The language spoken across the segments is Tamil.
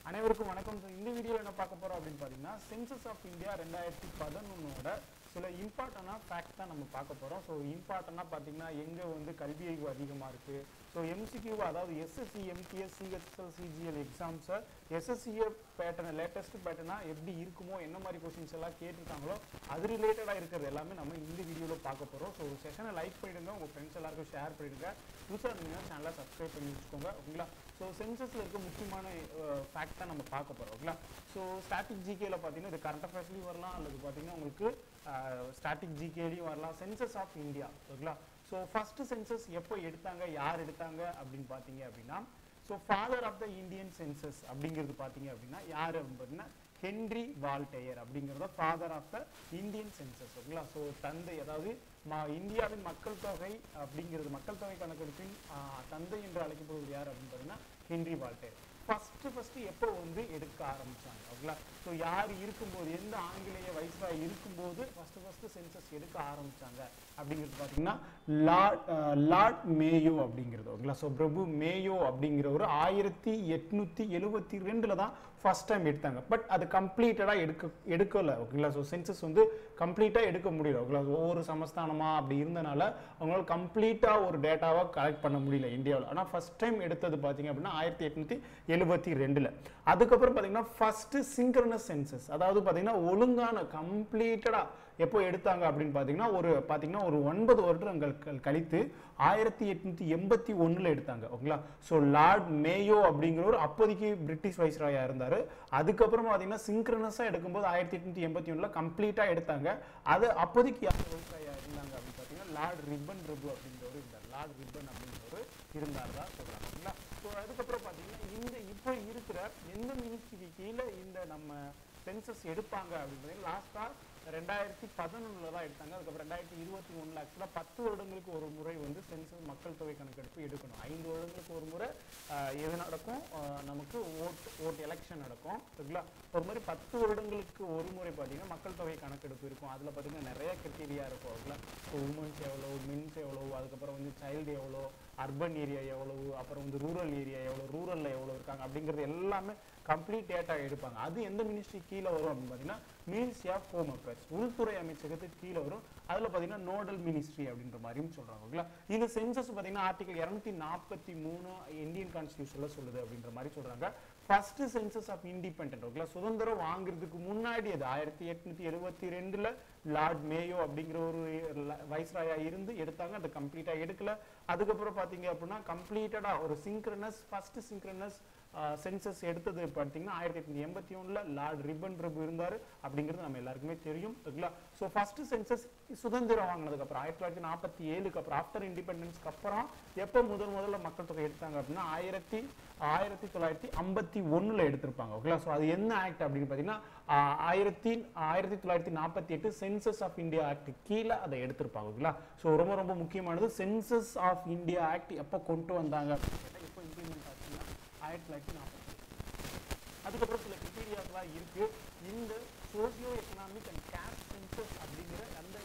அனைவருக்கும் வணக்கம் So, இந்த வீடியோவில் என்ன பார்க்க போறோம் அப்படின்னு பார்த்தீங்கன்னா சென்சஸ் ஆஃப் இந்தியா ரெண்டாயிரத்தி பதினொன்னோட சில இம்பார்ட்டண்டான ஃபேக்ட் தான் நம்ம பார்க்க போறோம் ஸோ இம்பார்ட்டண்டாக பார்த்தீங்கன்னா எங்கே வந்து கல்வி அறிவு அதிகமாக இருக்கு ஸோ எம்சிக்யூ அதாவது எஸ்எஸ்சி எம்டிஎஸ் சிஹெச்எல் சிஜிஎல் எக்ஸாம்ஸை எஸ்எஸ்சிஏ பேட்டர்ன் லேட்டஸ்ட் பேட்டர்னாக எப்படி இருக்குமோ என்ன மாதிரி கொஸ்டின்ஸ் எல்லாம் கேட்டிருக்காங்களோ அது ரிலேட்டடாக இருக்கிறது எல்லாமே நம்ம இந்த வீடியோவில் பார்க்க போகிறோம் ஸோ ஒரு செஷனை லைக் பண்ணிடுங்க உங்கள் ஃப்ரெண்ட்ஸ் எல்லாருக்கும் ஷேர் பண்ணிடுங்க புதுசாக இருந்தீங்கன்னா சேனலை சப்ஸ்கிரைப் பண்ணி வச்சுக்கோங்க ஓகேங்களா ஸோ சென்சஸில் இருக்க முக்கியமான ஃபேக்ட் தான் நம்ம பார்க்க போகிறோம் ஓகேங்களா ஸோ ஸ்டாட்டிக் ஜிகேல பார்த்தீங்கன்னா இது கரண்ட் அஃபேர்ஸ்லையும் வரலாம் அல்லது பார்த்தீங்கன்னா உங்களுக்கு ஸ்டாட்டிக் ஜிகேலையும் வரலாம் சென்சஸ் ஆஃப் இந்தியா ஓகேங்களா ஸோ ஃபர்ஸ்ட் சென்சஸ் எப்போ எடுத்தாங்க யார் எடுத்தாங்க அப்படின்னு பார்த்தீங்க அப்படின்னா so father of the Indian census அப்படிங்கிறது பார்த்தீங்க அப்படின்னா யார் அப்படின்னு பார்த்தீங்கன்னா ஹென்ரி வால்டேயர் அப்படிங்கிறத father of the Indian census ஓகேங்களா ஸோ தந்தை அதாவது ம இந்தியாவின் மக்கள் தொகை அப்படிங்கிறது மக்கள் தொகை கணக்கெடுப்பின் ஆஹ், தந்தை என்று அழைக்கப்படுவது யார் அப்படின்னு பார்த்தீங்கன்னா ஹென்ரி வால்டேயர் ஃபஸ்ட்டு ஃபஸ்ட்டு எப்போ வந்து எடுக்க ஆரம்பிச்சாங்க ஓகேங்களா ஸோ யார் இருக்கும்போது எந்த ஆங்கிலேய வைஸ்ராய் இருக்கும்போது ஃபஸ்ட்டு ஃபஸ்ட்டு சென்சஸ் எடுக்க ஆரம்பிச்சாங்க அப்படிங்கிறது பார்த்தீங்கன்னா லார்ட் லார்ட் மேயோ அப்படிங்கிறது ஓகேங்களா ஸோ பிரபு மேயோ அப்படிங்கிற ஒரு ஆயிரத்தி எட்நூத்தி எழுபத்தி ரெண்டுல தான் ஃபர்ஸ்ட் டைம் எடுத்தாங்க பட் அது கம்ப்ளீட்டடாக எடுக்க எடுக்கல ஓகேங்களா ஸோ சென்சஸ் வந்து கம்ப்ளீட்டாக எடுக்க முடியல ஓகேங்களா ஒவ்வொரு சமஸ்தானமா அப்படி இருந்தனால அவங்களால கம்ப்ளீட்டாக ஒரு டேட்டாவை கலெக்ட் பண்ண முடியல இந்தியாவில் ஆனால் ஃபர்ஸ்ட் டைம் எடுத்தது பார்த்தீங்க அப்படின்னா ஆயிரத்தி எட்நூத்தி எழுபத்தி ரெண்டுல அதுக்கப்புறம் பார்த்தீங்கன்னா ஃபர்ஸ்ட் சிங்க்ரனஸ் சென்சஸ் அதாவது பார்த்தீங்கன்னா ஒழுங்கான கம்ப்ளீட்டடாக எப்போ எடுத்தாங்க அப்படின்னு பார்த்தீங்கன்னா ஒரு பார்த்தீங்கன்னா ஒரு ஒன்பது வருடங்கள் க- கழித்து ஆயிரத்தி எட்நூத்தி எண்பத்தி ஒண்ணுல எடுத்தாங்க ஓகேங்களா ஸோ லார்ட் மேயோ அப்படிங்கிறவர் அப்போதைக்கு பிரிட்டிஷ் வைஸ்ராயா இருந்தாரு அதுக்கப்புறம் பார்த்தீங்கன்னா சிங்க்ரனஸாக எடுக்கும்போது ஆயிரத்தி எட்நூத்தி எண்பத்தி ஒண்ணுல கம்ப்ளீட்டாக எடுத்தாங்க அது அப்போதைக்கு யார் வைஸ்ராயா இருந்தாங்க அப்படின்னு பார்த்தீங்கன்னா லார்ட் ரிப்பன் பிரபு அப்படிங்கிறவர் இருந்தார் லார்ட் ரிப்பன் அப்படிங்கிறவர் இருந்தார் தான் சொல்றாங்க ஓகேங்களா ஸோ அதுக்கப்புறம் பார்த்தீங்கன்னா இந்த இப்போ இருக்கிற எந்த மினிஸ்ட்ரிக்கு கீழே இந்த நம்ம சென்சஸ் எடுப்பாங்க அப்படின்னு லாஸ்ட்டாக ரெண்டாயிரத்தி பதினொன்றில் தான் எடுத்தாங்க அதுக்கப்புறம் ரெண்டாயிரத்தி இருபத்தி ஒன்றில் ஆக்சுவலாக பத்து வருடங்களுக்கு ஒரு முறை வந்து சென்சஸ் மக்கள் தொகை கணக்கெடுப்பு எடுக்கணும் ஐந்து வருடங்களுக்கு ஒரு முறை ஆஹ், எது நடக்கும் ஆஹ், நமக்கு ஓட் ஓட் எலெக்ஷன் நடக்கும் ஓகேங்களா ஒரு மாதிரி பத்து வருடங்களுக்கு ஒரு முறை பார்த்தீங்கன்னா மக்கள் தொகை கணக்கெடுப்பு இருக்கும் அதில் பார்த்தீங்கன்னா நிறைய கிரிட்டீரியா இருக்கும் ஓகேங்களா ஸோ உமன்ஸ் எவ்வளோ மென்ஸ் எவ்வளோ அதுக்கப்புறம் வந்து சைல்டு எவ்வளோ அர்பன் ஏரியா எவ்வளவு அப்புறம் வந்து ரூரல் ஏரியா எவ்வளோ ரூரலில் எவ்வளோ இருக்காங்க அப்படிங்கிறது எல்லாமே கம்ப்ளீட் டேட்டா எடுப்பாங்க அது எந்த மினிஸ்ட்ரி கீழே வரும் அப்படின்னு பார்த்தீங்கன்னா மினிஸ்ட்ரி ஆஃப் ஹோம் அஃபேர்ஸ் உள்துறை அமைச்சகத்துக்கு கீழே வரும் அதில் பார்த்தீங்கன்னா நோடல் மினிஸ்ட்ரி அப்படின்ற மாதிரியும் சொல்கிறாங்க ஓகேங்களா இந்த சென்சஸ் பார்த்தீங்கன்னா ஆர்டிகல் இரநூத்தி நாற்பத்தி மூணு இந்தியன் கான்ஸ்டியூஷனில் சொல்லுது அப்படின்ற மாதிரி சொல்கிறாங்க ஃபர்ஸ்ட் சென்சஸ் ஆஃப் இண்டிபெண்டன்ட் ஓகேங்களா சுதந்திரம் வாங்குறதுக்கு முன்னாடி அது ஆயிரத்தி எட்நூத்தி எழுபத்தி ரெண்டுல லார்ட் மேயோ அப்படிங்கிற ஒரு வைஸ்ராயா இருந்து எடுத்தாங்க அது கம்ப்ளீட்டா எடுக்கல அதுக்கப்புறம் பாத்தீங்க அப்படின்னா கம்ப்ளீட்டடா ஒரு சிங்க்ரனஸ் ஃபர்ஸ்ட் சிங்க்ரனஸ் சென்சஸ் எடுத்தது பார்த்தீங்கன்னா ஆயிரத்தி எட்நூத்தி எண்பத்தி ஒண்ணுல லார்ட் ரிப்பன் பிரபு இருந்தாரு அப்படிங்கிறது நம்ம எல்லாருக்குமே தெரியும் ஓகேங்களா ஸோ ஃபர்ஸ்ட் சென்சஸ் சுதந்திரம் வாங்கினதுக்கு அப்புறம் ஆயிரத்தி தொள்ளாயிரத்தி நாற்பத்தி ஏழுக்கு அப்புறம் ஆஃப்டர் இண்டிபெண்டன்ஸ்க்கு அப்புறம் எப்போ முதல் முதல்ல மக்கள் தொகை எடுத்தாங்க அப்படின்னா ஆயிரத்தி ஆயிரத்தி தொள்ளாயிரத்தி ஐம்பத்தி ஒண்ணுல எடுத்திருப்பாங்க ஓகேங்களா ஸோ அது என்ன ஆக்ட் அப்படின்னு பார்த்தீங்கன்னா ஆஹ், ஆயிரத்தி ஆயிரத்தி தொள்ளாயிரத்தி நாற்பத்தி எட்டு சென்சஸ் ஆஃப் இந்தியா ஆக்ட் கீழே அதை எடுத்திருப்பாங்க ஓகேங்களா ஸோ ரொம்ப ரொம்ப முக்கியமானது சென்சஸ் ஆஃப் இந்தியா ஆக்ட் எப்போ கொண்டு வந்தாங்க அப்படின்னு கேட்டா, எப்போ இம்ப்ளிமெண்ட் ஆச்சுன்னா ஆயிரத்தி தொள்ளாயிரத்தி நாற்பத்தி அதுக்கப்புறம் சில கிரிட்டீரியாஸ்லாம் இருக்கு இந்த socio economic and caste census அப்படிங்கிற அந்த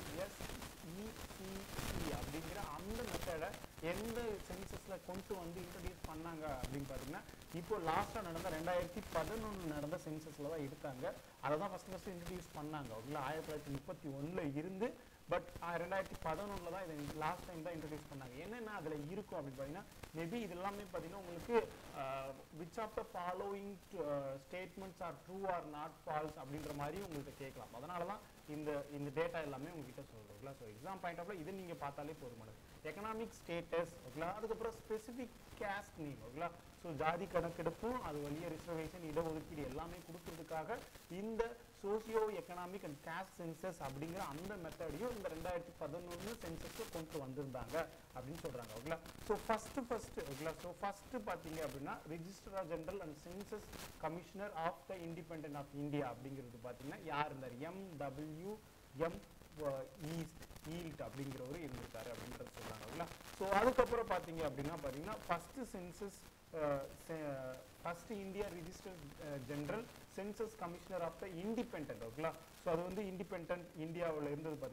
எஸ்இசிசி அப்படிங்கிற அந்த மெத்தடை எந்த சென்சஸ்ல கொண்டு வந்து இன்ட்ரடியூஸ் பண்ணாங்க அப்படின்னு பார்த்தீங்கன்னா இப்போ லாஸ்ட்டாக நடந்த ரெண்டாயிரத்தி பதினொன்று நடந்த சென்சஸ்ல தான் எடுத்தாங்க அதை தான் ஃபர்ஸ்ட் ஃபர்ஸ்ட் இன்ட்ரடியூஸ் பண்ணாங்க ஓகேங்களா ஆயிரத்தி தொள்ளாயிரத்தி முப்பத்தி ஒண்ணுல இருந்து பட் ரெண்டாயிரத்தி பதினொன்றில் தான் இதை லாஸ்ட் டைம் தான் இன்ட்ரடியூஸ் பண்ணாங்க என்னென்ன அதில் இருக்கும் அப்படின்னு பார்த்தீங்கன்னா மேபி இது எல்லாமே பார்த்தீங்கன்னா உங்களுக்கு which of the following statements are true or not false அப்படின்ற மாதிரி உங்கள்கிட்ட கேட்கலாம் அதனால தான் இந்த இந்த டேட்டா எல்லாமே உங்ககிட்ட சொல்கிறோங்களா ஸோ எக்ஸாம் பாயிண்ட் ஆஃப்ல இதை நீங்கள் பார்த்தாலே போதுமானது எக்கனாமிக் ஸ்டேட்டஸ் ஓகேங்களா அதுக்கப்புறம் ஸ்பெசிஃபிக் கேஸ்ட் நீம் ஓகேங்களா ஸோ ஜாதி கணக்கெடுப்பும் அது வழிய ரிசர்வேஷன் இடஒதுக்கீடு எல்லாமே கொடுக்கறதுக்காக இந்த socio economic and caste census அப்படிங்கிற அந்த மெத்தடையும் இந்த ரெண்டாயிரத்தி பதினொன்று சென்சஸ்க்கு கொண்டு வந்திருந்தாங்க அப்படின்னு சொல்றாங்க ஓகேங்களா ஸோ ஃபர்ஸ்ட் ஃபர்ஸ்ட் ஓகேங்களா ஸோ ஃபர்ஸ்ட் பார்த்தீங்க அப்படின்னா registrar general and census commissioner of the independent of India அப்படிங்கிறது பார்த்தீங்கன்னா யார் இருந்தார் எம் டபிள்யூ எம் ஈஸ்ட் ஈல்ட் அப்படிங்கிறவர் இருந்திருக்காரு அப்படின்றது சொல்றாங்க ஓகேங்களா ஸோ அதுக்கப்புறம் பார்த்தீங்க அப்படின்னா பார்த்தீங்கன்னா first census first India registrar general census commissioner of the independent ஓகேங்களா ஸோ அது வந்து இண்டிபெண்டன்ட் இந்தியாவில் இருந்தது பார்த்தீங்கன்னா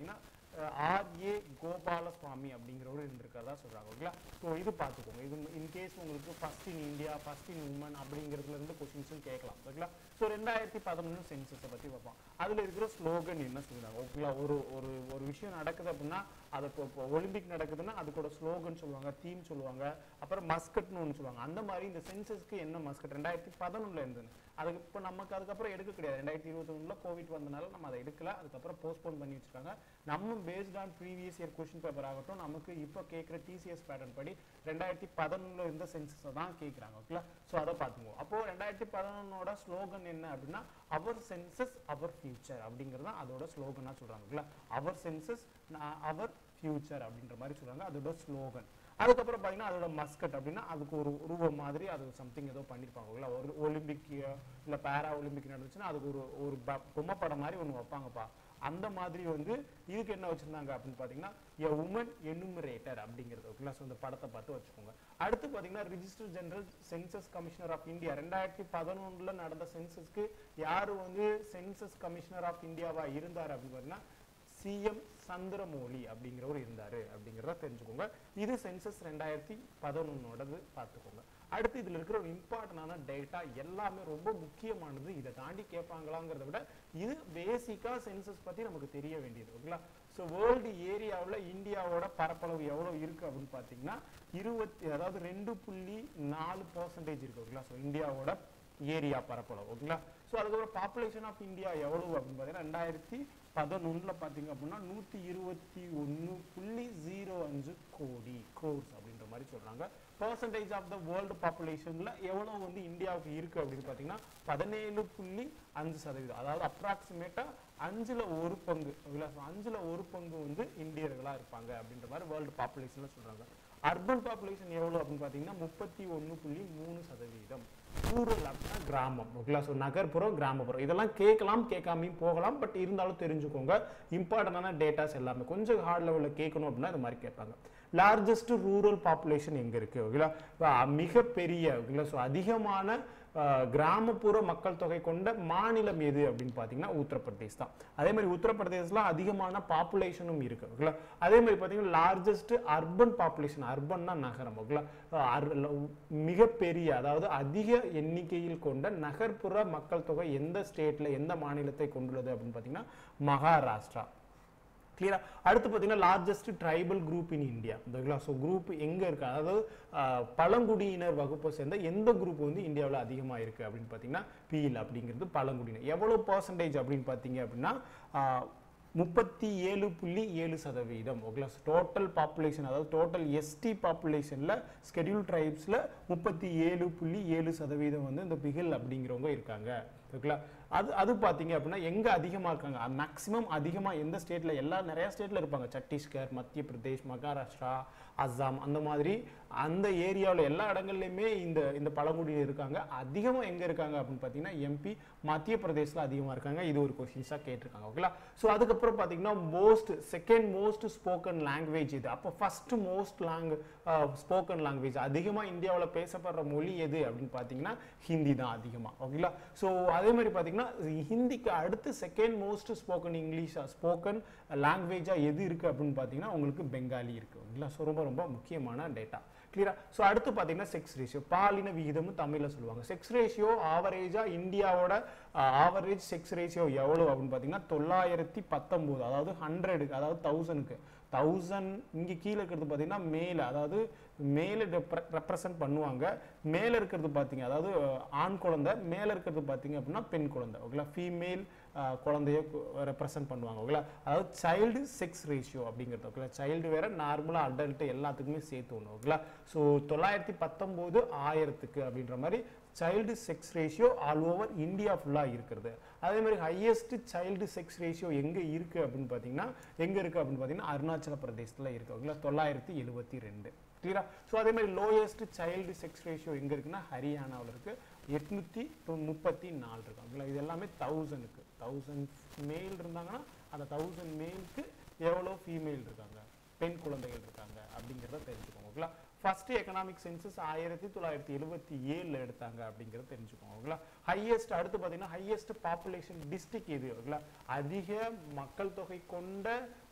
ஆர்ஏ கோபாலசுவாமி அப்படிங்கிறவர் இருந்திருக்கிறதா சொல்றாங்க ஓகேங்களா ஸோ இது பார்த்துக்கோங்க இது இன்கேஸ் உங்களுக்கு first in India first in woman அப்படிங்கிறதுல இருந்து கொஸ்டின்ஸும் கேட்கலாம் ஓகேங்களா ஸோ ரெண்டாயிரத்தி பதினொன்று சென்சஸை பற்றி பார்ப்போம் அதில் இருக்கிற ஸ்லோகன் என்ன சொல்றாங்க ஓகேங்களா ஒரு ஒரு ஒரு விஷயம் நடக்குது அப்படின்னா அது இப்போ இப்போ ஒலிம்பிக் நடக்குதுன்னா அதுக்கோட ஸ்லோகன் சொல்லுவாங்க தீம் சொல்லுவாங்க அப்புறம் மஸ்கட்னு ஒன்று சொல்லுவாங்க அந்த மாதிரி இந்த சென்சஸ்க்கு என்ன மஸ்கட் ரெண்டாயிரத்தி பதினொன்றில் இருந்தது அதுக்கு இப்போ நமக்கு அதுக்கப்புறம் எடுக்க கிடையாது ரெண்டாயிரத்தி இருபத்தொன்னுல கோவிட் வந்தனால நம்ம அதை எடுக்கல அதுக்கப்புறம் போஸ்ட்போன் பண்ணி வச்சிருக்காங்க நம்ம based on previous year question paper ஆகட்டும் நமக்கு இப்போ கேட்குற டிசிஎஸ் பேட்டர்ன் படி ரெண்டாயிரத்தி பதினொன்றில் இருந்த சென்சஸை தான் கேட்குறாங்க ஓகேங்களா ஸோ அதை பார்த்துக்குவோம் அப்போ ரெண்டாயிரத்தி பதினொன்னோட ஸ்லோகன் என்ன அப்படின்னா அவர் சென்சஸ் அவர் ஃபியூச்சர் அப்படிங்கிறது தான் அதோட ஸ்லோகனாக சொல்கிறாங்க ஓகேங்களா அவர் சென்சஸ் அவர் ஃபியூச்சர் அப்படின்ற மாதிரி சொல்றாங்க அதோட ஸ்லோகன் அதுக்கப்புறம் பார்த்தீங்கன்னா அதோட மஸ்கட் அப்படின்னா அதுக்கு ஒரு உருவம் மாதிரி அது சம்திங் ஏதோ பண்ணியிருப்பாங்க இல்லை ஒரு ஒலிம்பிக் இல்லை பேரா ஒலிம்பிக் நடந்துச்சுன்னா அதுக்கு ஒரு ஒரு ப- பொம்மை படம் மாதிரி ஒன்று வைப்பாங்கப்பா அந்த மாதிரி வந்து இதுக்கு என்ன வச்சிருந்தாங்க அப்படின்னு பார்த்தீங்கன்னா எ உமன் எனுமரேட்டர் அப்படிங்கிறது ஓகேங்களா ஸோ இந்த படத்தை பார்த்து வச்சுக்கோங்க அடுத்து பார்த்தீங்கன்னா registrar general census commissioner of India ரெண்டாயிரத்தி பதினொன்றுல நடந்த சென்சஸ்க்கு யார் வந்து சென்சஸ் கமிஷனர் ஆஃப் இந்தியாவா இருந்தார் அப்படின்னு பார்த்தீங்கன்னா சிஎம் சந்திரமௌலி அப்படிங்கிறவர் இருந்தாரு அப்படிங்கிறத தெரிஞ்சுக்கோங்க இது சென்சஸ் ரெண்டாயிரத்தி பதினொன்னோடது பார்த்துக்கோங்க அடுத்து இதுல இருக்கிற ஒரு இம்பார்ட்டன்டான டேட்டா எல்லாமே ரொம்ப முக்கியமானது இதை தாண்டி கேட்பாங்களாங்கிறத விட இது பேசிக்கா சென்சஸ் பத்தி நமக்கு தெரிய வேண்டியது ஓகேங்களா ஸோ வேர்ல்டு ஏரியாவில் இந்தியாவோட பரப்பளவு எவ்வளவு இருக்கு அப்படின்னு பார்த்தீங்கன்னா இருபத்தி அதாவது ரெண்டு புள்ளி நாலு பர்சன்டேஜ் இருக்கு ஓகேங்களா ஸோ இந்தியாவோட ஏரியா பரப்பளவு ஓகேங்களா ஸோ அதுக்கப்புறம் பாப்புலேஷன் ஆஃப் இந்தியா எவ்வளவு அப்படின்னு பார்த்தீங்கன்னா ரெண்டாயிரத்தி பதினொன்றில் பார்த்தீங்க அப்படின்னா நூற்றி இருபத்தி ஒன்று புள்ளி ஜீரோ அஞ்சு கோடி க்ரோர்ஸ் அப்படின்ற மாதிரி சொல்கிறாங்க பர்சன்டேஜ் ஆஃப் த வேர்ல்டு பாப்புலேஷனில் எவ்வளோ வந்து இந்தியாவுக்கு இருக்குது அப்படின்னு பார்த்தீங்கன்னா பதினேழு புள்ளி அஞ்சு சதவீதம் அதாவது அப்ராக்சிமேட்டாக அஞ்சுல ஒரு பங்கு ஓகேங்களா ஸோ அஞ்சுல ஒரு பங்கு வந்து இந்தியர்களாக இருப்பாங்க அப்படின்ற மாதிரி வேர்ல்டு பாப்புலேஷனில் சொல்கிறாங்க அர்பன் பாப்புலேஷன் எவ்வளோ அப்படின்னு பார்த்தீங்கன்னா முப்பத்தி ஒன்று புள்ளி மூணு சதவீதம் ரூரல் அப்படின்னா கிராமம் ஓகேங்களா ஸோ நகர்ப்புறம் கிராமப்புறம் இதெல்லாம் கேட்கலாம் கேட்காமையும் போகலாம் பட் இருந்தாலும் தெரிஞ்சுக்கோங்க இம்பார்ட்டண்டான டேட்டாஸ் எல்லாமே கொஞ்சம் ஹார்ட் லெவலில் கேட்கணும் அப்படின்னா இது மாதிரி கேட்பாங்க லார்ஜஸ்ட் ரூரல் பாப்புலேஷன் எங்கே இருக்குது ஓகேங்களா அஹ் மிகப்பெரிய ஓகேங்களா ஸோ அதிகமான அஹ், கிராமப்புற மக்கள் தொகை கொண்ட மாநிலம் எது அப்படின்னு பார்த்தீங்கன்னா உத்தரப்பிரதேஷ் தான் அதே மாதிரி உத்தரப்பிரதேசல அதிகமான பாப்புலேஷனும் இருக்கு ஓகேங்களா அதே மாதிரி பார்த்தீங்கன்னா லார்ஜஸ்ட் அர்பன் பாப்புலேஷன் அர்பன்னா நகரம் ஓகேங்களா அஹ் அர்- ல- மிகப்பெரிய அதாவது அதிக எண்ணிக்கையில் கொண்ட நகர்ப்புற மக்கள் தொகை எந்த ஸ்டேட்ல எந்த மாநிலத்தை கொண்டுள்ளது அப்படின்னு பார்த்தீங்கன்னா மகாராஷ்டிரா கிளியரா அடுத்து பார்த்தீங்கன்னா largest tribal group in India ஓகேங்களா ஸோ குரூப் எங்க இருக்கு அதாவது ஆஹ், பழங்குடியினர் வகுப்பை சேர்ந்த எந்த குரூப் வந்து இந்தியாவில் அதிகமாக இருக்கு அப்படின்னு பார்த்தீங்கன்னா பிஎல் அப்படிங்கிறது பழங்குடியினர் எவ்வளோ பர்சன்டேஜ் அப்படின்னு பார்த்தீங்க அப்படின்னா ஆஹ், முப்பத்தி ஏழு புள்ளி ஏழு சதவீதம் ஓகேங்களா டோட்டல் பாப்புலேஷன் அதாவது டோட்டல் எஸ்டி பாப்புலேஷனில் ஸ்கெடியூல் ட்ரைப்ஸில் முப்பத்தி ஏழு புள்ளி ஏழு சதவீதம் வந்து இந்த பிகில் அப்படிங்கிறவங்க இருக்காங்க ஓகேங்களா அது அது பார்த்தீங்க அப்படின்னா எங்கே அதிகமாக இருக்காங்க மேக்ஸிமம் அதிகமாக எந்த ஸ்டேட்டில் எல்லா நிறைய ஸ்டேட்டில் இருப்பாங்க சத்தீஸ்கர் மத்திய பிரதேஷ் மகாராஷ்டிரா அஸ்ஸாம் அந்த மாதிரி அந்த ஏரியாவில் எல்லா இடங்கள்லையுமே இந்த இந்த பழங்குடியினர் இருக்காங்க அதிகமாக எங்கே இருக்காங்க அப்படின்னு பார்த்தீங்கன்னா எம்பி மத்திய பிரதேசில் அதிகமாக இருக்காங்க இது ஒரு கொஸ்டின்ஸாக கேட்டிருக்காங்க ஓகேங்களா ஸோ அதுக்கப்புறம் பார்த்தீங்கன்னா most second most spoken language இது அப்போ first most long spoken language அதிகமாக இந்தியாவில் பேசப்படுற மொழி எது அப்படின்னு பார்த்தீங்கன்னா ஹிந்தி தான் அதிகமாக ஓகேங்களா ஸோ அதே மாதிரி பார்த்தீங்கன்னா ஹிந்திக்கு அடுத்து second most spoken English spoken லாங்குவேஜாக எது இருக்குது அப்படின்னு பார்த்தீங்கன்னா உங்களுக்கு பெங்காலி இருக்குது ஓகேங்களா ஸோ ரொம்ப ரொம்ப முக்கியமான டேட்டா கிளியரா ஸோ அடுத்து பார்த்தீங்கன்னா செக்ஸ் ரேஷியோ பாலின விகிதம்னு தமிழில் சொல்லுவாங்க செக்ஸ் ரேஷியோ ஆவரேஜாக இந்தியாவோட ஆவரேஜ் செக்ஸ் ரேஷியோ எவ்வளோ அப்படின்னு பார்த்தீங்கன்னா தொள்ளாயிரத்தி பத்தொம்போது அதாவது ஹண்ட்ரடுக்கு அதாவது தௌசண்ட்க்கு தௌசண்ட் இங்கே கீழே இருக்கிறது பார்த்தீங்கன்னா மேலே அதாவது மேலே ரெப்ரசன்ட் பண்ணுவாங்க மேலே இருக்கிறது பார்த்தீங்க அதாவது அஹ், ஆண் குழந்தை மேலே இருக்கிறது பார்த்தீங்க அப்படின்னா பெண் குழந்தை ஓகேங்களா ஃபீமேல் குழந்தைய ரெப்ரசன்ட் பண்ணுவாங்க ஓகேங்களா அதாவது சைல்டு செக்ஸ் ரேஷியோ அப்படிங்கிறது ஓகேங்களா சைல்டு வேற நார்மலாக அடல்ட் எல்லாத்துக்குமே சேர்த்து ஒன்று ஓகேங்களா ஸோ தொள்ளாயிரத்தி பத்தொம்போது ஆயிரத்துக்கு அப்படின்ற மாதிரி child sex ratio all over India ஃபுல்லாக இருக்கிறது அதே மாதிரி ஹையஸ்ட் சைல்டு செக்ஸ் ரேஷியோ எங்கே இருக்குது அப்படின்னு பார்த்தீங்கன்னா எங்கே இருக்குது அப்படின்னு பார்த்தீங்கன்னா அருணாச்சல பிரதேசத்தில் இருக்குது ஓகேங்களா தொள்ளாயிரத்தி எழுபத்தி ரெண்டு கிளியரா ஸோ அதே மாதிரி லோயஸ்ட் சைல்டு செக்ஸ் ரேஷியோ எங்கே இருக்குன்னா ஹரியானாவில் இருக்குது எட்நூற்றி முப்பத்தி நாலு இருக்கு ஓகேங்களா இது எல்லாமே தௌசண்ட்க்கு தௌசண்ட் மேல் இருந்தாங்கன்னா அந்த தௌசண்ட் மேலுக்கு எவ்வளோ ஃபீமேல் இருக்காங்க பெண் குழந்தைகள் இருக்காங்க அப்படிங்கிறத தெரிஞ்சுக்கோங்க ஓகேங்களா ஃபர்ஸ்ட் எக்கனாமிக் சென்சஸ் ஆயிரத்தி தொள்ளாயிரத்தி எழுபத்தி ஏழில் எடுத்தாங்க அப்படிங்கிறத தெரிஞ்சுக்கோங்க ஓகேங்களா ஹையஸ்ட் அடுத்து பார்த்தீங்கன்னா ஹையஸ்ட் பாப்புலேஷன் டிஸ்ட்ரிக்ட் எது ஓகேங்களா அதிக மக்கள் தொகை கொண்ட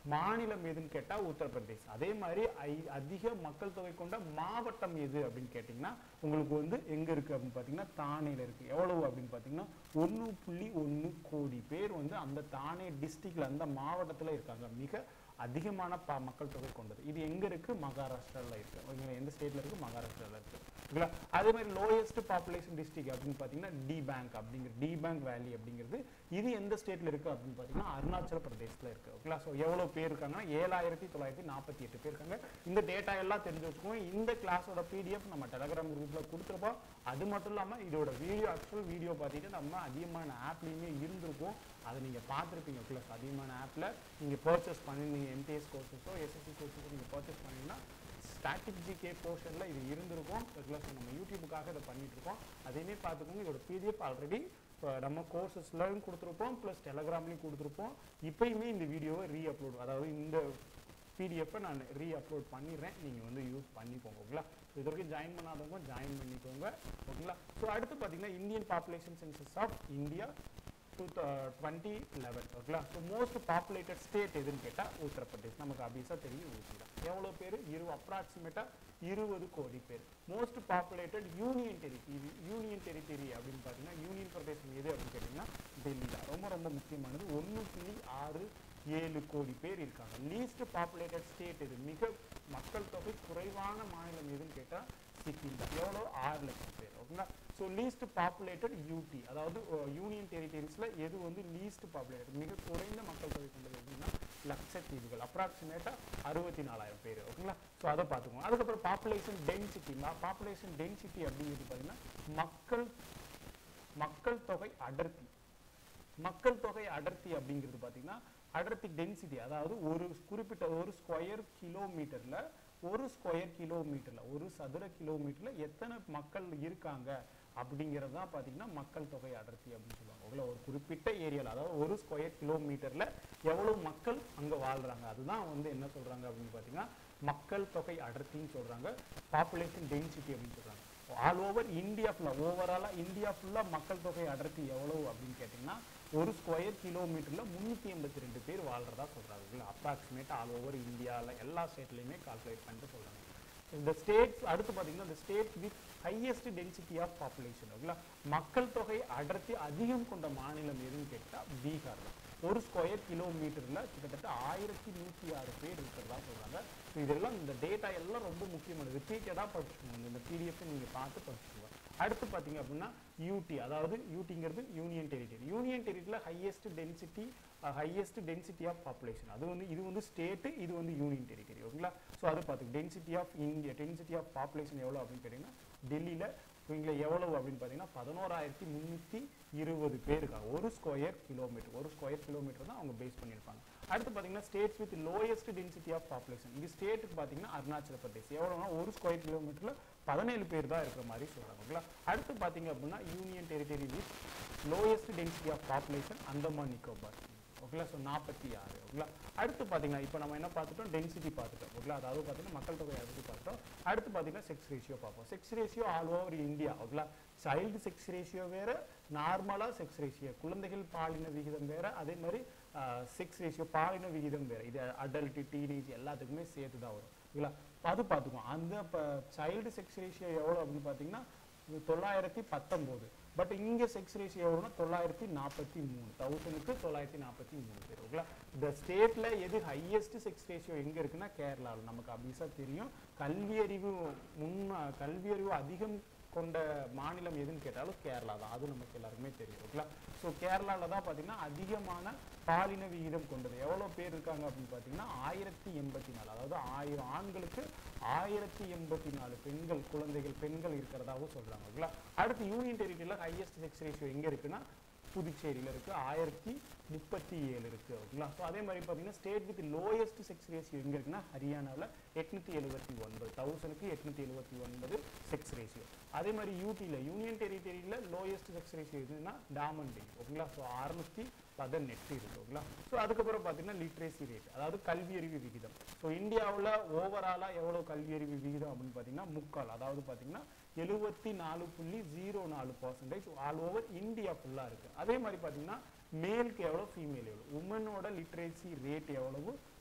மாநிலம் எதுன்னு கேட்டா உத்தரப்பிரதேஷ் அதே மாதிரி ஐ- அதிக மக்கள் தொகை கொண்ட மாவட்டம் எது அப்படின்னு கேட்டிங்கன்னா உங்களுக்கு வந்து எங்க இருக்கு அப்படின்னு பார்த்தீங்கன்னா தானேல இருக்கு எவ்வளவு அப்படின்னு பார்த்தீங்கன்னா ஒன்று புள்ளி ஒன்று கோடி பேர் வந்து அந்த தானே டிஸ்ட்ரிக்ட்ல அந்த மாவட்டத்துல இருக்காங்க மிக அதிகமான ப மக்கள் தொகை கொண்டது இது எங்க இருக்கு மகாராஷ்டிரால இருக்கு ஓகேங்களா எந்த ஸ்டேட்ல இருக்கு மகாராஷ்டிரால இருக்கு ஓகேங்களா அதே மாதிரி லோயஸ்ட் பாப்புலேஷன் டிஸ்ட்ரிக்ட் அப்படின்னு பார்த்தீங்கன்னா டி பேங்க் அப்படிங்கிற டி பேங்க் வேலி அப்படிங்கிறது இது எந்த ஸ்டேட்ல இருக்கு அப்படின்னு பார்த்தீங்கன்னா அருணாச்சல பிரதேசத்துல இருக்கு ஓகேங்களா ஸோ எவ்வளவு பேர் இருக்காங்கன்னா ஏழாயிரத்தி தொள்ளாயிரத்தி நாற்பத்தி எட்டு பேர் இருக்காங்க இந்த டேட்டா எல்லாம் தெரிஞ்சு வச்சுக்கோங்க இந்த கிளாஸோட பிடிஎஃப் நம்ம டெலகிராம் குரூப்ல கொடுத்துருப்போம் அது மட்டும் இல்லாம இதோட வீடியோ ஆக்சுவல் வீடியோ பார்த்துட்டு நம்ம அதிகமான ஆப்லயுமே இருந்திருக்கும் அதை நீங்க பார்த்துருப்பீங்க ப்ளஸ் அதிகமான ஆப்ல நீங்க பர்ச்சேஸ் பண்ணி நீங்க எம்டிஎஸ் கோர்சஸோ எஸ்எஸ்சி கோர்சஸோ நீங்க பர்ச்சேஸ் பண்ணீங்கன்னா ஸ்டாட்டிக் ஜிகே போர்ஷனில் இது இருந்திருக்கும் ப்ளஸ் நம்ம யூடியூபுக்காக இதை பண்ணிட்டு இருக்கோம் அதையுமே பார்த்துக்கோங்க இதோட பிடிஎஃப் ஆல்ரெடி நம்ம கோர்சஸ்லையும் கொடுத்துருப்போம் ப்ளஸ் டெலகிராம்லையும் கொடுத்துருப்போம் இப்பயுமே இந்த வீடியோவை ரீ அப்லோட் அதாவது இந்த பிடிஎஃப்பை நான் ரீ அப்லோட் பண்ணிடுறேன் நீங்கள் வந்து யூஸ் பண்ணிக்கோங்க ஓகேங்களா So, இது வரைக்கும் ஜாயின் பண்ணாதவங்க ஜாயின் பண்ணிக்கோங்க ஓகேங்களா ஸோ அடுத்து பார்த்தீங்கன்னா Indian population census of India two twenty eleven ஓகேங்களா ஸோ மோஸ்ட் பாப்புலேட்டட் ஸ்டேட் எதுன்னு கேட்டால் உத்தரப்பிரதேஷ் நமக்கு அபிஸாக தெரியும் ஊசி தான் எவ்வளோ பேர் இரு அப்ராக்சிமேட்டாக இருபது கோடி பேர் most populated union territory union territory அப்படின்னு பார்த்தீங்கன்னா யூனியன் பிரதேசம் எது அப்படின்னு கேட்டிங்கன்னா டெல்லி தான் ரொம்ப ரொம்ப முக்கியமானது ஒன்று புள்ளி ஆறு ஏழு கோடி பேர் இருக்காங்க லீஸ்ட் பாப்புலேட்டட் ஸ்டேட் இது மிக மக்கள் தொகை குறைவான மாநிலம் எதுன்னு கேட்டால் சிக்கிம் தான் எவ்வளோ ஆறு லட்சம் பேர் ஓகேங்களா ஸோ லீஸ்ட் பாப்புலேட்டட் யூடி அதாவது யூனியன் டெரிட்டரிஸில் எது வந்து லீஸ்ட் பாப்புலேட்டட் மிக குறைந்த மக்கள் தொகை கொண்டது எதுன்னா லட்சத்தீவுகள் அப்ராக்சிமேட்டாக அறுபத்தி நாலாயிரம் பேர் ஓகேங்களா ஸோ அதை பார்த்துக்கோங்க அதுக்கப்புறம் பாப்புலேஷன் டென்சிட்டி பாப்புலேஷன் டென்சிட்டி அப்படிங்கிறது பார்த்தீங்கன்னா மக்கள் மக்கள் தொகை அடர்த்தி மக்கள் தொகை அடர்த்தி அப்படிங்கிறது பார்த்தீங்கன்னா அடர்த்தி டென்சிட்டி அதாவது ஒரு குறிப்பிட்ட ஒரு ஸ்கொயர் கிலோமீட்டர்ல ஒரு ஸ்கொயர் கிலோமீட்டர்ல ஒரு சதுர கிலோமீட்டர்ல எத்தனை மக்கள் இருக்காங்க அப்படிங்கிறது தான் பார்த்தீங்கன்னா மக்கள் தொகை அடர்த்தி அப்படின்னு சொல்லுவாங்க ஓகேங்களா ஒரு குறிப்பிட்ட ஏரியால அதாவது ஒரு ஸ்கொயர் கிலோமீட்டர்ல எவ்வளவு மக்கள் அங்க வாழ்றாங்க அதுதான் வந்து என்ன சொல்றாங்க அப்படின்னு பார்த்தீங்கன்னா மக்கள் தொகை அடர்த்தின்னு சொல்றாங்க பாப்புலேஷன் டென்சிட்டி அப்படின்னு சொல்றாங்க ஆல் ஓவர் இந்தியா ஃபுல்லாக ஓவராலாக இந்தியா ஃபுல்லாக மக்கள் தொகை அடர்த்தி எவ்வளவு அப்படின்னு கேட்டிங்கன்னா ஒரு ஸ்கொயர் கிலோமீட்டரில் முந்நூற்றி எண்பத்தி ரெண்டு பேர் வாழ்றதா சொல்கிறாங்க அப்ராக்சிமேட் ஆல் ஓவர் இந்தியாவில் எல்லா ஸ்டேட்லையுமே கால்குலேட் பண்ணிட்டு சொல்கிறாங்க இந்த ஸ்டேட்ஸ் அடுத்து பார்த்தீங்கன்னா இந்த state with highest density of population ஓகேங்களா மக்கள் தொகை அடர்த்தி அதிகம் கொண்ட மாநிலம் எதுன்னு கேட்டால் பீகார் தான் ஒரு ஸ்கொயர் கிலோமீட்டர்ல கிட்டத்தட்ட ஆயிரத்தி நூற்றி ஆறு பேர் இருக்கிறதா சொல்றாங்க ஸோ இதெல்லாம் இந்த டேட்டா எல்லாம் ரொம்ப முக்கியமானது ரிப்பீட்டடாக படிச்சுக்கோங்க இந்த பிடிஎஃப் நீங்கள் பார்த்து படிச்சுக்கோங்க அடுத்து பார்த்தீங்க அப்படின்னா யூடி அதாவது யூடிங்கிறது யூனியன் டெரிட்டரி யூனியன் டெரிட்டரியில் highest density highest density of population அது வந்து இது வந்து ஸ்டேட்டு இது வந்து யூனியன் டெரிட்டரி ஓகேங்களா ஸோ அது பார்த்து density of India density of population எவ்வளோ அப்படின்னு கேட்டிங்கன்னா டெல்லியில் இவங்கள எவ்வளவு அப்படின்னு பார்த்தீங்கன்னா பதினோராயிரத்தி முந்நூற்றி இருபது பேர் இருக்காங்க ஒரு ஸ்கொயர் கிலோமீட்டர் ஒரு ஸ்கொயர் கிலோமீட்டர் தான் அவங்க பேஸ் பண்ணியிருப்பாங்க அடுத்து பார்த்தீங்கன்னா states with lowest density of population இது ஸ்டேட்டுக்கு பார்த்தீங்கன்னா அருணாச்சல பிரதேஷ் எவ்வளோனா ஒரு ஸ்கொயர் கிலோமீட்டரில் பதினேழு பேர் தான் இருக்கிற மாதிரி சொல்கிறாங்க ஓகேங்களா அடுத்து பார்த்தீங்க அப்படின்னா union territory with lowest density of population Andaman Nicobar ஓகேங்களா ஸோ நாற்பத்தி ஆறு ஓகேங்களா அடுத்து பார்த்தீங்கன்னா இப்போ நம்ம என்ன பார்த்துட்டோம் டென்சிட்டி பார்த்துட்டோம் ஓகேங்களா அதாவது பார்த்தீங்கன்னா மக்கள் தொகை அடர்த்தி பார்த்துட்டோம் அடுத்து பார்த்தீங்கன்னா செக்ஸ் ரேஷியோ பார்ப்போம் sex ratio all over India ஓகேங்களா சைல்டு செக்ஸ் ரேஷியோ வேற நார்மலாக செக்ஸ் ரேஷியோ குழந்தைகள் பாலின விகிதம் வேற அதே மாதிரி செக்ஸ் ரேஷியோ பாலின விகிதம் வேற இது அடல்ட் டீனேஜ் எல்லாத்துக்குமே சேர்த்து தான் வரும் ஓகேங்களா அது பார்த்துக்குவோம் அந்த இப்போ சைல்டு செக்ஸ் ரேஷியோ எவ்வளோ அப்படின்னு பார்த்தீங்கன்னா இது தொள்ளாயிரத்தி பத்தொம்போது பட் இங்கே செக்ஸ் ரேஷியோ எவ்வளோனா தொள்ளாயிரத்தி நாற்பத்தி மூணு தௌசண்ட்க்கு தொள்ளாயிரத்தி நாற்பத்தி மூணு பேர் ஓகேங்களா இந்த ஸ்டேட்டில் எது ஹையஸ்ட் செக்ஸ் ரேஷியோ எங்கே இருக்குன்னா கேரளாவில் நமக்கு அபிஸாக தெரியும் கல்வியறிவு முன்ன கல்வியறிவு அதிகம் கொண்ட மாநிலம் எதுன்னு கேட்டாலும் கேரளா தான் அது நமக்கு எல்லாருக்குமே தெரியும் ஓகேங்களா ஸோ கேரளாவில் தான் பார்த்தீங்கன்னா அதிகமான பாலின விகிதம் கொண்டது எவ்வளோ பேர் இருக்காங்க அப்படின்னு பார்த்தீங்கன்னா ஆயிரத்தி எண்பத்தி நாலு அதாவது ஆயிரம் ஆண்களுக்கு ஆயிரத்தி எண்பத்தி நாலு பெண்கள் குழந்தைகள் பெண்கள் இருக்கிறதாகவும் சொல்கிறாங்க ஓகேங்களா அடுத்து யூனியன் டெரிட்டரியில் ஹையஸ்ட் செக்ஸ் ரேஷியோ எங்கே இருக்குன்னா புதுச்சேரியில் இருக்கு ஆயிரத்தி முப்பத்தி ஏழு இருக்கு ஓகேங்களா ஸோ அதே மாதிரி பார்த்தீங்கன்னா state with lowest sex ratio எங்கே இருக்குன்னா ஹரியானாவில் எட்நூத்தி எழுபத்தி ஒன்பது தௌசண்ட்க்கு எட்நூத்தி எழுபத்தி ஒன்பது செக்ஸ் ரேஷியோ அதே மாதிரி யூடியில் யூனியன் டெரிட்டரியில் லோயஸ்ட் செக்ஸ் ரேஷியோ எதுன்னா டாமண்டி ஓகேங்களா ஸோ அறுநூத்தி பதினெட்டு இருக்கு ஓகேங்களா ஸோ அதுக்கப்புறம் பார்த்தீங்கன்னா லிட்ரேசி ரேட் அதாவது கல்வியறிவு விகிதம் ஸோ இந்தியாவில் ஓவராலாக எவ்வளோ கல்வியறிவு விகிதம் அப்படின்னு பார்த்தீங்கன்னா முக்கால் அதாவது பார்த்தீங்கன்னா எழுபத்தி நாலு புள்ளி ஜீரோ நாலு பர்சன்டேஜ் ஆல் ஓவர் இந்தியா ஃபுல்லாக இருக்குது அதே மாதிரி பார்த்தீங்கன்னா மேலுக்கு எவ்வளோ ஃபீமேல் எவ்வளோ உமனோட லிட்ரேசி ரேட் எவ்வளவு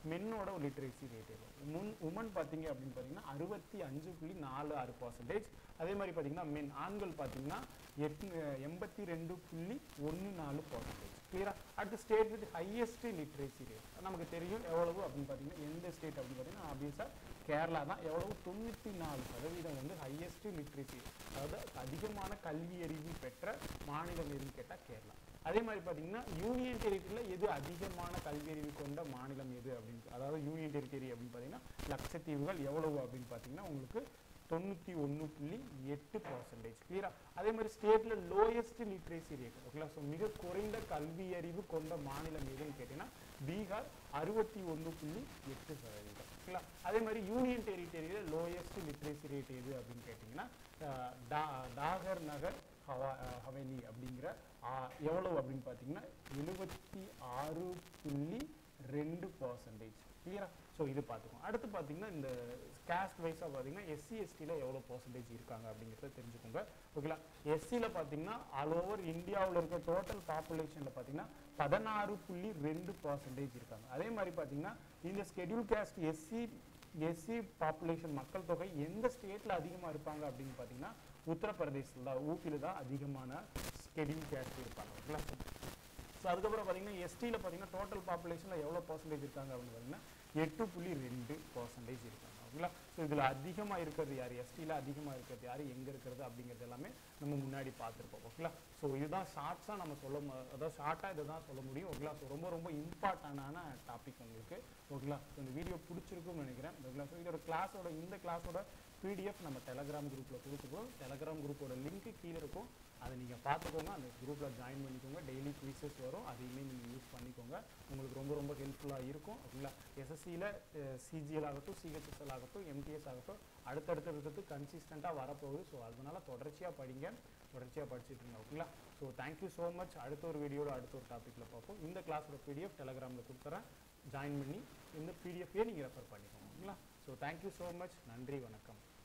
மென்னோட லிட்ரேசி ரேட் எவ்வளோ முன் உமன் பார்த்தீங்க அப்படின்னு பார்த்தீங்கன்னா அறுபத்தி அஞ்சு புள்ளி நாலு ஆறு பர்சன்டேஜ் அதே மாதிரி பார்த்தீங்கன்னா மென் ஆண்கள் பார்த்தீங்கன்னா எட்டு எண்பத்தி ரெண்டு புள்ளி ஒன்று நாலு பர்சன்டேஜ் கிளியரா அடுத்த state with highest literacy rate நமக்கு தெரியும் எவ்வளவு அப்படின்னு பார்த்தீங்கன்னா எந்த ஸ்டேட் அப்படின்னு பார்த்தீங்கன்னா ஆப்வியஸாக கேரளா தான் எவ்வளவு தொண்ணூற்றி நாலு சதவீதம் வந்து ஹையஸ்ட் லிட்ரேசி அதாவது அதிகமான கல்வி அறிவு பெற்ற மாநிலம் எதுன்னு கேட்டால் கேரளா அதே மாதிரி பார்த்தீங்கன்னா யூனியன் டெரிட்டரியில் எது அதிகமான கல்வி அறிவு கொண்ட மாநிலம் எது அப்படின்னு அதாவது யூனியன் டெரிட்டரி அப்படின்னு பார்த்தீங்கன்னா லட்சத்தீவுகள் எவ்வளவு அப்படின்னு பார்த்தீங்கன்னா உங்களுக்கு தொண்ணூற்றி ஒன்று புள்ளி எட்டு பர்சன்டேஜ் கிளியரா அதே மாதிரி ஸ்டேட்டில் லோயஸ்ட் லிட்ரேசி ரேட் ஓகேங்களா ஸோ மிக குறைந்த கல்வி அறிவு கொண்ட மாநிலம் எதுன்னு கேட்டிங்கன்னா பீகார் அறுபத்தி ஒன்று புள்ளி எட்டு சதவீதம் ஓகேங்களா அதே மாதிரி யூனியன் டெரிட்டரியில் லோயஸ்ட் லிட்ரேசி ரேட் எது அப்படின்னு கேட்டிங்கன்னா அஹ், டா- டாகர் நகர் ஹவா அஹ், ஹவேலி அப்படிங்கிற ஆ- எவ்வளவு அப்படின்னு பார்த்தீங்கன்னா எழுபத்தி ஆறு புள்ளி ரெண்டு பர்சன்டேஜ் கிளியரா ஸோ இது பார்த்துக்கோங்க அடுத்து பார்த்தீங்கன்னா இந்த கேஸ்ட் வைஸாக பார்த்தீங்கன்னா எஸ்சி எஸ்டியில் எவ்வளோ பர்சன்டேஜ் இருக்காங்க அப்படிங்கிறத தெரிஞ்சுக்கோங்க ஓகேங்களா எஸ்சியில் பார்த்தீங்கன்னா ஆல் ஓவர் இந்தியாவில் இருக்க டோட்டல் பாப்புலேஷனில் பார்த்தீங்கன்னா பதினாறு புள்ளி ரெண்டு பர்சன்டேஜ் இருக்காங்க அதே மாதிரி பார்த்தீங்கன்னா இந்த schedule caste SC SC population மக்கள் தொகை எந்த ஸ்டேட்டில் அதிகமாக இருப்பாங்க அப்படின்னு பார்த்தீங்கன்னா உத்தரப்பிரதேசத்தில் தான் ஊபியில் தான் அதிகமான ஸ்கெடியூல் கேஸ்ட் இருப்பாங்க ஓகேங்களா ஸோ அதுக்கப்புறம் பார்த்தீங்கன்னா எஸ்டியில் பார்த்தீங்கன்னா டோட்டல் பாப்புலேஷனில் எவ்வளோ பர்சன்டேஜ் இருக்காங்க அப்படின்னு பார்த்தீங்கன்னா எட்டு புள்ளி ரெண்டு பர்சன்டேஜ் இருக்காங்க ஓகேங்களா ஸோ இதில் அதிகமாக இருக்கிறது யார் எஸ்டியில் அதிகமாக இருக்கிறது யார் எங்கே இருக்கிறது அப்படிங்கிறது எல்லாமே நம்ம முன்னாடி பார்த்துருப்போம் ஓகேங்களா ஸோ இதுதான் ஷார்ட்ஸாக நம்ம சொல்ல மு- அதாவது ஷார்ட்டாக இதை தான் சொல்ல முடியும் ஓகேங்களா ஸோ ரொம்ப ரொம்ப இம்பார்ட்டண்டான டாபிக் உங்களுக்கு ஓகேங்களா ஸோ இந்த வீடியோ பிடிச்சிருக்கும்னு நினைக்கிறேன் ஓகேங்களா ஸோ இதோட கிளாஸோட இந்த கிளாஸோட பிடிஎஃப் நம்ம டெலகிராம் குரூப்பில் கொடுத்துருக்கோம் டெலகிராம் குரூப்போட லிங்க் கீழே இருக்கும் அதை நீங்கள் பார்த்துக்கோங்க அந்த குரூப்பில் ஜாயின் பண்ணிக்கோங்க டெய்லி குவிசஸ் வரும் அதையுமே நீங்கள் யூஸ் பண்ணிக்கோங்க உங்களுக்கு ரொம்ப ரொம்ப ஹெல்ப்ஃபுல்லாக இருக்கும் ஓகேங்களா எஸ்எஸ்சியில் சிஜிஎல் ஆகட்டும் சிஹெச்எஸ்எல் ஆகட்டும் எம்டிஎஸ் ஆகட்டும் அடுத்தடுத்து இருக்கிறது கன்சிஸ்டண்ட்டாக வரப்போகுது ஸோ அதனால தொடர்ச்சியாக படிங்க தொடர்ச்சியாக படிச்சுட்டு இருங்க ஓகேங்களா ஸோ தேங்க்யூ ஸோ மச் அடுத்த ஒரு வீடியோட அடுத்த ஒரு டாப்பிக்கில் பார்ப்போம் இந்த கிளாஸோட பிடிஎஃப் டெலகிராமில் கொடுத்துறேன் ஜாயின் பண்ணி இந்த பிடிஎஃப்ஏ நீங்கள் ரெஃபர் பண்ணிக்கோங்க ஓகேங்களா ஸோ தேங்க்யூ ஸோ மச் நன்றி வணக்கம்